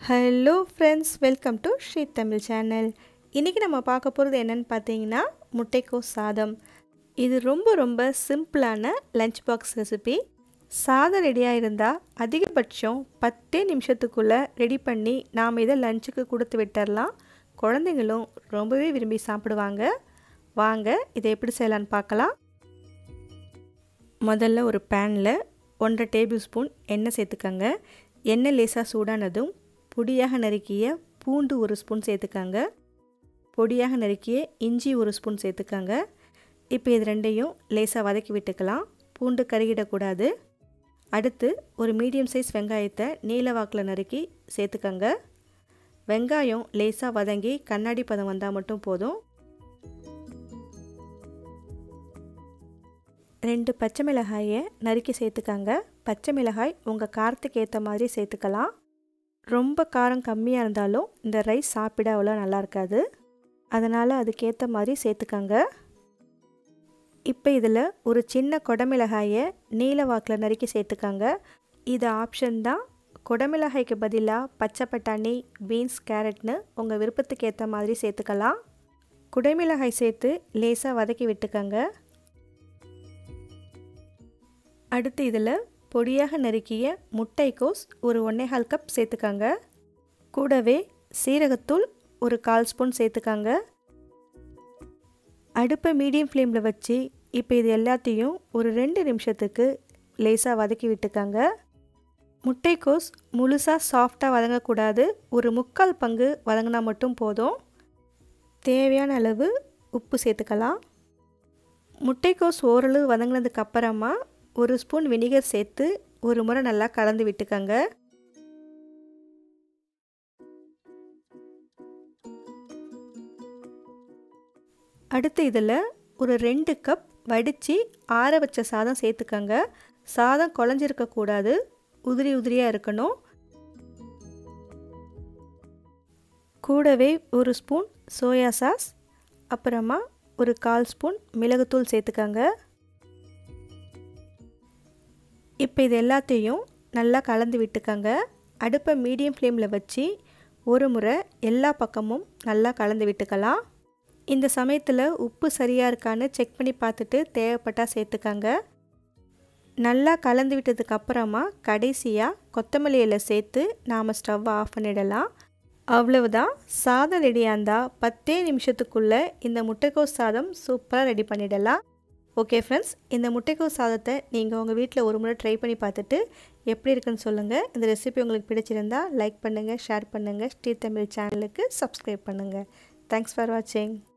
hello friends welcome to Sri Tamil channel இன்றைக்கி நம்ம பார்க்க போகிறது என்னென்னு பார்த்தீங்கன்னா முட்டைக்கோஸ் சாதம் இது ரொம்ப ரொம்ப சிம்பிளான லஞ்ச் பாக்ஸ் ரெசிபி சாதம் ரெடியாக இருந்தால் அதிகபட்சம் பத்தே நிமிஷத்துக்குள்ளே ரெடி பண்ணி நாம் இதை லஞ்சுக்கு கொடுத்து விட்டுறலாம் குழந்தைங்களும் ரொம்பவே விரும்பி சாப்பிடுவாங்க வாங்க இதை எப்படி செய்யலான்னு பார்க்கலாம் முதல்ல ஒரு பேனில் ஒன்றரை டேபிள் ஸ்பூன் எண்ணெய் சேர்த்துக்கங்க எண்ணெய் லேசாக சூடானதும் பொடியாக நறுக்கிய பூண்டு ஒரு ஸ்பூன் சேர்த்துக்கங்க பொடியாக நறுக்கிய இஞ்சி ஒரு ஸ்பூன் சேர்த்துக்கங்க இப்போ இது ரெண்டையும் லேசாக வதக்கி விட்டுக்கலாம் பூண்டு கருகிடக்கூடாது அடுத்து ஒரு மீடியம் சைஸ் வெங்காயத்தை நீல வாக்கில் நறுக்கி சேர்த்துக்கங்க வெங்காயம் லேசாக வதங்கி கண்ணாடி பதம் வந்தால் மட்டும் போதும் ரெண்டு பச்சை மிளகாயை நறுக்கி சேர்த்துக்கங்க பச்சை மிளகாய் உங்கள் காரத்துக்கு ஏற்ற மாதிரி சேர்த்துக்கலாம் ரொம்ப காரம் கம்மியாக இருந்தாலும் இந்த ரைஸ் சாப்பிட அவ்வளோ நல்லா இருக்காது அதனால் அதுக்கேற்ற மாதிரி சேர்த்துக்கங்க இப்போ இதில் ஒரு சின்ன கொடமிளகாயை நீல வாக்கில் நறுக்கி சேர்த்துக்கங்க இது ஆப்ஷன் தான் கொடமிளகாய்க்கு பதிலாக பச்சை பட்டாணி பீன்ஸ் கேரட்னு உங்கள் விருப்பத்துக்கு ஏற்ற மாதிரி சேர்த்துக்கலாம் குடைமிளகாய் சேர்த்து லேசாக வதக்கி விட்டுக்கங்க அடுத்து இதில் பொடியாக நறுக்கிய முட்டைக்கோஸ் ஒரு ஒன்றேகால் கப் சேர்த்துக்கங்க கூடவே சீரகத்தூள் ஒரு கால் ஸ்பூன் சேர்த்துக்கங்க அடுப்பை மீடியம் ஃப்ளேமில் வச்சு இப்போ இது எல்லாத்தையும் ஒரு ரெண்டு நிமிஷத்துக்கு லேசாக வதக்கி விட்டுக்கங்க முட்டைக்கோஸ் முழுசாக சாஃப்டாக வதங்கக்கூடாது ஒரு முக்கால் பங்கு வதங்கினா மட்டும் போதும் தேவையான அளவு உப்பு சேர்த்துக்கலாம் முட்டைக்கோஸ் ஓரளவு வதங்கினதுக்கு அப்புறமா ஒரு ஸ்பூன் வினிகர் சேர்த்து ஒரு முறை நல்லா கலந்து விட்டுக்கங்க அடுத்து இதில் ஒரு ரெண்டு கப் வடித்து ஆற வச்ச சாதம் சேர்த்துக்கங்க சாதம் குழஞ்சிருக்கக்கூடாது உதிரி உதிரியாக இருக்கணும் கூடவே ஒரு ஸ்பூன் சோயா சாஸ் அப்புறமா ஒரு கால் ஸ்பூன் மிளகுத்தூள் சேர்த்துக்கங்க இப்போ இது எல்லாத்தையும் நல்லா கலந்து விட்டுக்கங்க அடுப்பை மீடியம் ஃப்ளேமில் வச்சு ஒரு முறை எல்லா பக்கமும் நல்லா கலந்து விட்டுக்கலாம் இந்த சமயத்தில் உப்பு சரியாக இருக்கான்னு செக் பண்ணி பார்த்துட்டு தேவைப்பட்டால் சேர்த்துக்கங்க நல்லா கலந்து விட்டதுக்கு அப்புறமா கடைசியாக கொத்தமல்லி இலை சேர்த்து நாம் ஸ்டவ்வை ஆஃப் பண்ணிடலாம் அவ்வளவுதான் சாதம் ரெடியாக இருந்தால் பத்தே நிமிஷத்துக்குள்ளே இந்த முட்டைக்கோஸ் சாதம் சூப்பராக ரெடி பண்ணிடலாம் ஓகே ஃப்ரெண்ட்ஸ் இந்த முட்டைக்கோஸ் சாதத்தை நீங்கள் உங்கள் வீட்டில் ஒரு முறை ட்ரை பண்ணி பார்த்துட்டு எப்படி இருக்குன்னு சொல்லுங்கள் இந்த ரெசிபி உங்களுக்கு பிடிச்சிருந்தா லைக் பண்ணுங்கள் ஷேர் பண்ணுங்கள் ஸ்ரீ தமிழ் சேனலுக்கு சப்ஸ்கிரைப் பண்ணுங்கள் தேங்க்ஸ் ஃபார் வாட்சிங்